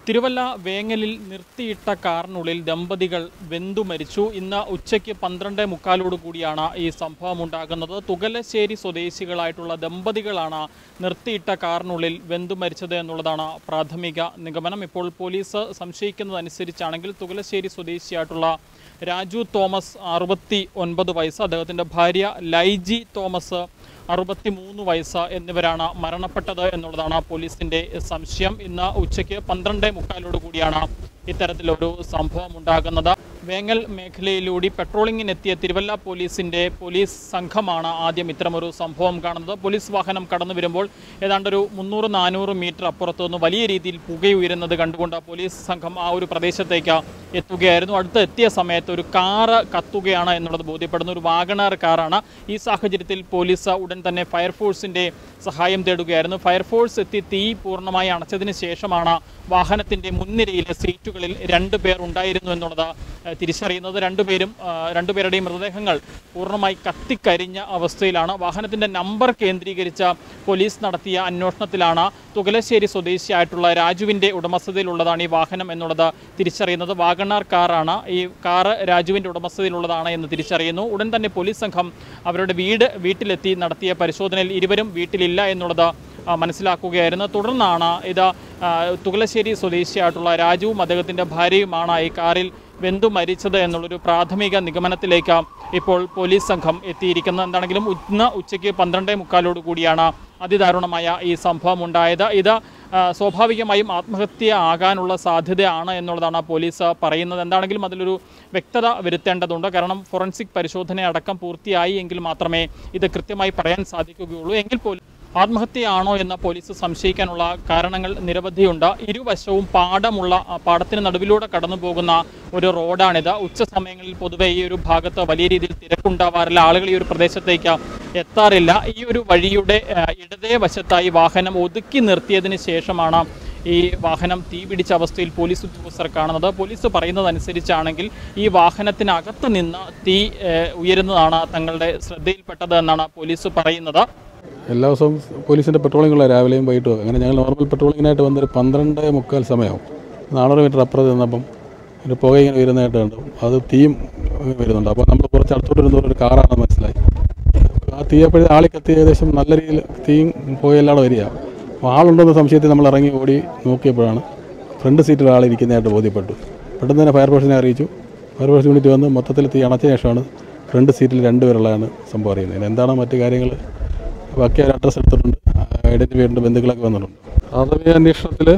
തിരുവല്ല വേങ്ങലിൽ നിർത്തിയിട്ട കാറിനുള്ളിൽ ദമ്പതികൾ വെന്തു മരിച്ചു ഇന്ന് ഉച്ചയ്ക്ക് പന്ത്രണ്ട് മുക്കാലോട് കൂടിയാണ് ഈ സംഭവം ഉണ്ടാകുന്നത് തുകലശ്ശേരി സ്വദേശികളായിട്ടുള്ള ദമ്പതികളാണ് നിർത്തിയിട്ട കാറിനുള്ളിൽ വെന്തു മരിച്ചത് എന്നുള്ളതാണ് പ്രാഥമിക നിഗമനം ഇപ്പോൾ പോലീസ് സംശയിക്കുന്നതനുസരിച്ചാണെങ്കിൽ തുകലശ്ശേരി സ്വദേശിയായിട്ടുള്ള രാജു തോമസ് അറുപത്തി ഒൻപത് വയസ്സ് അദ്ദേഹത്തിൻ്റെ ഭാര്യ ലൈജി തോമസ് അറുപത്തി മൂന്ന് വയസ്സ് എന്നിവരാണ് മരണപ്പെട്ടത് എന്നുള്ളതാണ് പോലീസിന്റെ സംശയം ഇന്ന് ഉച്ചയ്ക്ക് പന്ത്രണ്ട് മുക്കാലോട് കൂടിയാണ് ഇത്തരത്തിലൊരു സംഭവം ഉണ്ടാകുന്നത് വേങ്ങൽ മേഖലയിലൂടെ പെട്രോളിങ്ങിനെത്തിയ തിരുവല്ല പോലീസിന്റെ പോലീസ് സംഘമാണ് ആദ്യം ഇത്തരമൊരു സംഭവം കാണുന്നത് പോലീസ് വാഹനം കടന്നു വരുമ്പോൾ ഏതാണ്ടൊരു മുന്നൂറ് നാനൂറ് മീറ്റർ അപ്പുറത്തു നിന്ന് വലിയ രീതിയിൽ പുകയുയരുന്നത് കണ്ടുകൊണ്ട് പോലീസ് സംഘം ആ ഒരു പ്രദേശത്തേക്ക് എത്തുകയായിരുന്നു അടുത്ത് എത്തിയ സമയത്ത് ഒരു കാറ് കത്തുകയാണ് എന്നുള്ളത് ബോധ്യപ്പെടുന്ന ഒരു വാഗണർ കാറാണ് ഈ സാഹചര്യത്തിൽ പോലീസ് ഉടൻ തന്നെ ഫയർഫോഴ്സിന്റെ സഹായം തേടുകയായിരുന്നു ഫയർഫോഴ്സ് എത്തി തീ പൂർണ്ണമായി അണച്ചതിന് ശേഷമാണ് വാഹനത്തിന്റെ മുൻനിരയിലെ സീറ്റുകളിൽ രണ്ടു പേർ ഉണ്ടായിരുന്നു എന്നുള്ളത് ഏഹ്, തിരിച്ചറിയുന്നത് രണ്ടുപേരും ആ, രണ്ടുപേരുടെയും മൃതദേഹങ്ങൾ പൂർണ്ണമായി കത്തിക്കരിഞ്ഞ അവസ്ഥയിലാണ് വാഹനത്തിന്റെ നമ്പർ കേന്ദ്രീകരിച്ച പോലീസ് നടത്തിയ അന്വേഷണത്തിലാണ് തുകലശ്ശേരി സ്വദേശിയായിട്ടുള്ള രാജുവിന്റെ ഉടമസ്ഥതയിലുള്ളതാണ് ഈ വാഹനം എന്നുള്ളത് തിരിച്ചറിയുന്നത് വാഗണാർ കാറാണ് ഈ കാറ് രാജുവിന്റെ ഉടമസ്ഥതയിലുള്ളതാണ് എന്ന് തിരിച്ചറിയുന്നു ഉടൻ തന്നെ പോലീസ് സംഘം അവരുടെ വീട് വീട്ടിലെത്തി നടത്തിയ പരിശോധനയിൽ ഇരുവരും വീട്ടിലില്ല എന്നുള്ളത് ആ, മനസ്സിലാക്കുകയായിരുന്നു തുടർന്നാണ് ഇത് ആ, തുകലശ്ശേരി സ്വദേശിയായിട്ടുള്ള രാജുവും അദ്ദേഹത്തിൻ്റെ ഭാര്യയുമാണ് ഈ കാറിൽ വെന്തു മരിച്ചത് എന്നുള്ളൊരു പ്രാഥമിക നിഗമനത്തിലേക്ക് ഇപ്പോൾ പോലീസ് സംഘം എത്തിയിരിക്കുന്നത് എന്താണെങ്കിലും ഇന്ന് ഉച്ചയ്ക്ക് പന്ത്രണ്ടേ മുക്കാലോട് കൂടിയാണ് അതിദാരുണമായ ഈ സംഭവം ഉണ്ടായത് ഇത് ആ, സ്വാഭാവികമായും ആത്മഹത്യ ആകാനുള്ള സാധ്യതയാണ് എന്നുള്ളതാണ് പോലീസ് പറയുന്നത് എന്താണെങ്കിലും അതിലൊരു വ്യക്തത വരുത്തേണ്ടതുണ്ട് കാരണം ഫോറൻസിക് പരിശോധന അടക്കം പൂർത്തിയായി എങ്കിൽ മാത്രമേ ഇത് കൃത്യമായി പറയാൻ സാധിക്കുകയുള്ളൂ എങ്കിൽ പോലും ആത്മഹത്യയാണോ എന്ന് പോലീസ് സംശയിക്കാനുള്ള കാരണങ്ങൾ നിരവധിയുണ്ട് ഇരുവശവും പാടമുള്ള ആ, പാടത്തിന് നടുവിലൂടെ കടന്നു പോകുന്ന ഒരു റോഡാണിത് ഉച്ച സമയങ്ങളിൽ പൊതുവെ ഈ ഒരു ഭാഗത്ത് വലിയ രീതിയിൽ തിരക്കുണ്ടാവാറില്ല ആളുകൾ ഈ ഒരു പ്രദേശത്തേക്ക് എത്താറില്ല ഈ ഒരു വഴിയുടെ ആ, ഇടതേ വശത്തായി വാഹനം ഒതുക്കി നിർത്തിയതിന് ശേഷമാണ് ഈ വാഹനം തീ പിടിച്ച അവസ്ഥയിൽ പോലീസ് ഉദ്യോഗസ്ഥർ കാണുന്നത് പോലീസ് പറയുന്നതനുസരിച്ചാണെങ്കിൽ ഈ വാഹനത്തിനകത്ത് നിന്ന് തീ ഏഹ്, ഉയരുന്നതാണ് തങ്ങളുടെ ശ്രദ്ധയിൽപ്പെട്ടത് എന്നാണ് പോലീസ് പറയുന്നത് എല്ലാ ദിവസവും പോലീസിൻ്റെ പെട്രോളിങ്ങുള്ള രാവിലെയും വൈകിട്ടും അങ്ങനെ ഞങ്ങൾ നോർമൽ പെട്രോളിങ്ങിനായിട്ട് വന്നൊരു പന്ത്രണ്ട് മുക്കാൽ സമയമാവും നാനൂറ് മീറ്റർ അപ്പുറത്ത് നിന്നപ്പം ഒരു പുക ഇങ്ങനെ വരുന്നതായിട്ട് കണ്ടു അത് തീയും വരുന്നുണ്ട് അപ്പോൾ നമ്മൾ കുറച്ച് അടുത്തോട്ട് വരുന്നതോടെ ഒരു കാറാണെന്ന് മനസ്സിലായി ആ തീയപ്പോഴേ ആളി കത്തി ഏകദേശം നല്ല രീതിയിൽ തീയും പുകയെല്ലാം വരിക അപ്പോൾ ആളുണ്ടെന്ന സംശയത്തിൽ നമ്മൾ ഇറങ്ങി ഓടി നോക്കിയപ്പോഴാണ് ഫ്രണ്ട് സീറ്റിൽ ആൾ ഇരിക്കുന്നതായിട്ട് ബോധ്യപ്പെട്ടു പെട്ടെന്ന് തന്നെ ഫയർഫോഴ്സിനെ അറിയിച്ചു ഫയർഫോഴ്സ് യൂണിറ്റ് വന്ന് മൊത്തത്തിൽ തീ അണച്ച ശേഷമാണ് ഫ്രണ്ട് സീറ്റിൽ രണ്ടുപേരുള്ളതാണ് സംഭവം അറിയുന്നത് ഇനി എന്താണ് മറ്റു കാര്യങ്ങൾ ബാക്കി ഒരു അഡ്രസ്സ് എടുത്തിട്ടുണ്ട് ഐഡൻറ്റിഫൈ ഉണ്ട് ബന്ധുക്കളൊക്കെ വന്നിട്ടുണ്ട് പ്രാഥമിക അന്വേഷണത്തിൽ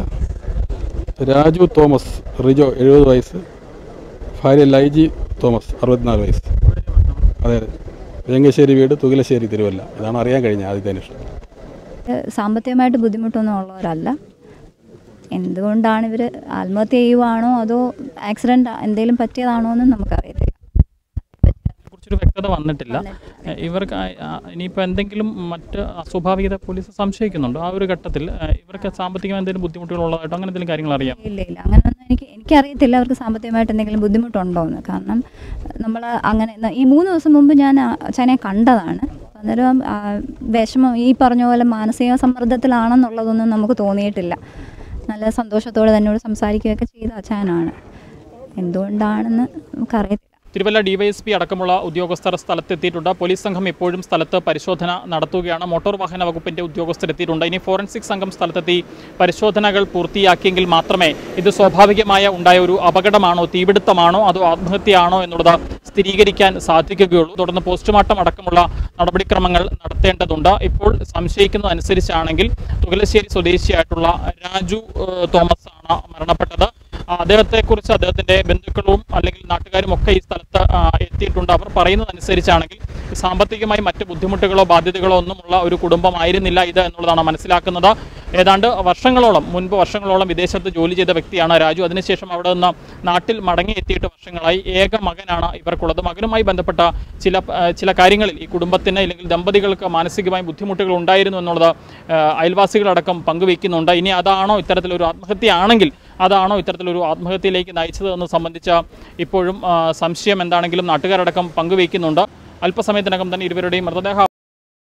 രാജു തോമസ് റിജോ എഴുപത് വയസ്സ് ഭാര്യ ലൈജി തോമസ് അറുപത്തിനാല് വയസ്സ് അതെ അതെ വേങ്ങശ്ശേരി വീട് തുകിലശ്ശേരി തിരുവല്ല ഇതാണ് അറിയാൻ കഴിഞ്ഞ ആദ്യത്തെ അന്വേഷണം ഏഹ് സാമ്പത്തികമായിട്ട് ബുദ്ധിമുട്ടൊന്നും ഉള്ളവരല്ല എന്തുകൊണ്ടാണ് ഇവർ ആത്മഹത്യ ചെയ്യുവാണോ അതോ ആക്സിഡൻറ്റ് എന്തെങ്കിലും പറ്റിയതാണോ എന്ന് നമുക്കറിയത്തില്ല കുറിച്ചൊരു വ്യക്തത വന്നിട്ടില്ല ഏഹ് ഇവർക്ക് ആ- ആ ഇനിയിപ്പോൾ എന്തെങ്കിലും മറ്റ് അസ്വാഭാവികത പോലീസ് സംശയിക്കുന്നുണ്ടോ ആ ഒരു ഘട്ടത്തിൽ ഏഹ് ഇവർക്ക് സാമ്പത്തികമായി എന്തെങ്കിലും ബുദ്ധിമുട്ടുകൾ ഉള്ളതായിട്ടോ അങ്ങനെ എന്തെങ്കിലും കാര്യങ്ങൾ അറിയാം ഇല്ല ഇല്ല അങ്ങനെയൊന്നും എനിക്ക് എനിക്കറിയത്തില്ല അവർക്ക് സാമ്പത്തികമായിട്ട് എന്തെങ്കിലും ബുദ്ധിമുട്ടുണ്ടോ എന്ന് കാരണം നമ്മൾ അങ്ങനെ ന- ഈ മൂന്ന് ദിവസം മുമ്പ് ഞാൻ ആ അച്ഛനെ കണ്ടതാണ് അന്നേരം ആ, വിഷമം ഈ പറഞ്ഞ പോലെ മാനസിക സമ്മർദ്ദത്തിലാണെന്നുള്ളതൊന്നും നമുക്ക് തോന്നിയിട്ടില്ല നല്ല സന്തോഷത്തോടെ തന്നോട് സംസാരിക്കുകയൊക്കെ ചെയ്ത അച്ഛനാണ് എന്തുകൊണ്ടാണെന്ന് നമുക്കറിയത്തില്ല തിരുവല്ല ഡിവൈഎസ്പി അടക്കമുള്ള ഉദ്യോഗസ്ഥർ സ്ഥലത്തെത്തിയിട്ടുണ്ട് പോലീസ് സംഘം ഇപ്പോഴും സ്ഥലത്ത് പരിശോധന നടത്തുകയാണ് മോട്ടോർ വാഹന വകുപ്പിന്റെ ഉദ്യോഗസ്ഥരെത്തിയിട്ടുണ്ട് ഇനി ഫോറൻസിക് സംഘം സ്ഥലത്തെത്തി പരിശോധനകൾ പൂർത്തിയാക്കിയെങ്കിൽ മാത്രമേ ഇത് സ്വാഭാവികമായ ഉണ്ടായ ഒരു അപകടമാണോ തീപിടുത്തമാണോ അതോ ആത്മഹത്യയാണോ എന്നുള്ളത് സ്ഥിരീകരിക്കാൻ സാധിക്കുകയുള്ളൂ തുടർന്ന് പോസ്റ്റ്മോർട്ടം അടക്കമുള്ള നടപടിക്രമങ്ങൾ നടത്തേണ്ടതുണ്ട് ഇപ്പോൾ സംശയിക്കുന്നതനുസരിച്ചാണെങ്കിൽ തുകലശ്ശേരി സ്വദേശിയായിട്ടുള്ള രാജു ഏഹ്, തോമസ് ആണ് മരണപ്പെട്ടത് ആ, അദ്ദേഹത്തെക്കുറിച്ച് അദ്ദേഹത്തിന്റെ ബന്ധുക്കളും അല്ലെങ്കിൽ നാട്ടുകാരും ഒക്കെ ഈ സ്ഥലത്ത് ആ, എത്തിയിട്ടുണ്ട് അവർ പറയുന്നതനുസരിച്ചാണെങ്കിൽ സാമ്പത്തികമായി മറ്റ് ബുദ്ധിമുട്ടുകളോ ബാധ്യതകളോ ഒന്നുമുള്ള ഒരു കുടുംബമായിരുന്നില്ല ഇത് എന്നുള്ളതാണ് മനസ്സിലാക്കുന്നത് ഏതാണ്ട് വർഷങ്ങളോളം മുൻപ് വർഷങ്ങളോളം വിദേശത്ത് ജോലി ചെയ്ത വ്യക്തിയാണ് രാജു അതിനുശേഷം അവിടെ നിന്ന് നാട്ടിൽ മടങ്ങി എത്തിയിട്ട് വർഷങ്ങളായി ഏക മകനാണ് ഇവർക്കുള്ളത് മകനുമായി ബന്ധപ്പെട്ട ചില ആ, ചില കാര്യങ്ങളിൽ ഈ കുടുംബത്തിന് അല്ലെങ്കിൽ ദമ്പതികൾക്ക് മാനസികമായി ബുദ്ധിമുട്ടുകൾ ഉണ്ടായിരുന്നു എന്നുള്ളത് ആ, അയൽവാസികളടക്കം പങ്കുവയ്ക്കുന്നുണ്ട് ഇനി അതാണോ ഇത്തരത്തിലൊരു ആത്മഹത്യയാണെങ്കിൽ അതാണോ ഇത്തരത്തിലൊരു ആത്മഹത്യയിലേക്ക് നയിച്ചത് എന്ന് സംബന്ധിച്ച ഇപ്പോഴും ആ, സംശയം എന്താണെങ്കിലും നാട്ടുകാരടക്കം പങ്കുവയ്ക്കുന്നുണ്ട് അല്പസമയത്തിനകം തന്നെ ഇരുവരുടെയും മൃതദേഹ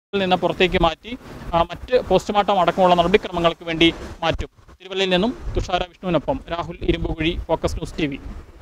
നിന്ന് പുറത്തേക്ക് മാറ്റി ആ, മറ്റ് പോസ്റ്റ്മോർട്ടം അടക്കമുള്ള നടപടിക്രമങ്ങൾക്ക് വേണ്ടി മാറ്റും തിരുവല്ലയിൽ നിന്നും തുഷാര വിഷ്ണുവിനൊപ്പം Rahul Irumbukuzhi focus news T